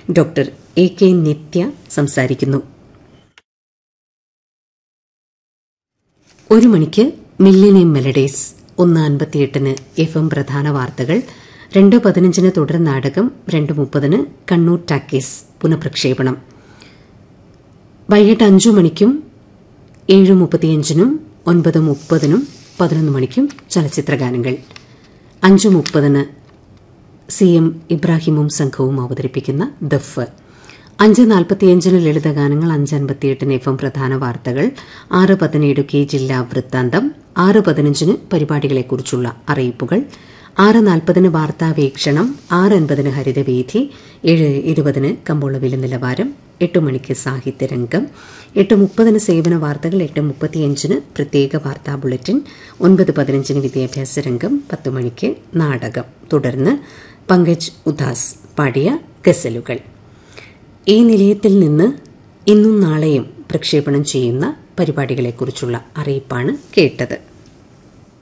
doctor A K നിത്യ സംസാരിക്കുന്നു ഒരു മണിക്ക് മില്ലിനിയം മെലഡീസ് ഒന്ന് അൻപത്തിയെട്ടിന് എഫ് എം പ്രധാന വാർത്തകൾ രണ്ട് പതിനഞ്ചിന് തുടർ നാടകം രണ്ട് മുപ്പതിന് കണ്ണൂർ ടാക്കീസ് പുനഃപ്രക്ഷേപണം വൈകിട്ട് അഞ്ചു മണിക്കും ഏഴ് മുപ്പത്തിയഞ്ചിനും ഒൻപത് മുപ്പതിനും പതിനൊന്ന് മണിക്കും ചലച്ചിത്രഗാനങ്ങൾ അഞ്ചു മുപ്പതിന് സി എം ഇബ്രാഹിമും സംഘവും അവതരിപ്പിക്കുന്ന ദഫ് അഞ്ച് നാൽപ്പത്തിയഞ്ചിന് ലളിതഗാനങ്ങൾ അഞ്ച് അൻപത്തിയെട്ടിന് എഫ് എം പ്രധാന വാർത്തകൾ ആറ് പതിന് ഇടുക്കി ജില്ലാ വൃത്താന്തം ആറ് പതിനഞ്ചിന് പരിപാടികളെക്കുറിച്ചുള്ള അറിയിപ്പുകൾ ആറ് നാൽപ്പതിന് വാർത്താവീക്ഷണം ആറ് അൻപതിന് ഹരിതവേദി ഏഴ് ഇരുപതിന് കമ്പോള വില നിലവാരം എട്ട് മണിക്ക് സാഹിത്യരംഗം എട്ട് മുപ്പതിന് സേവന വാർത്തകൾ എട്ട് മുപ്പത്തിയഞ്ചിന് പ്രത്യേക വാർത്താ ബുള്ളറ്റിൻ ഒൻപത് പതിനഞ്ചിന് വിദ്യാഭ്യാസ രംഗം പത്ത് മണിക്ക് നാടകം തുടർന്ന് പങ്കജ് ഉദാസ് പാടിയ ഗസലുകൾ ഈ നിലയത്തിൽ നിന്ന് ഇന്നും നാളെയും പ്രക്ഷേപണം ചെയ്യുന്ന പരിപാടികളെക്കുറിച്ചുള്ള അറിയിപ്പാണ് കേട്ടത്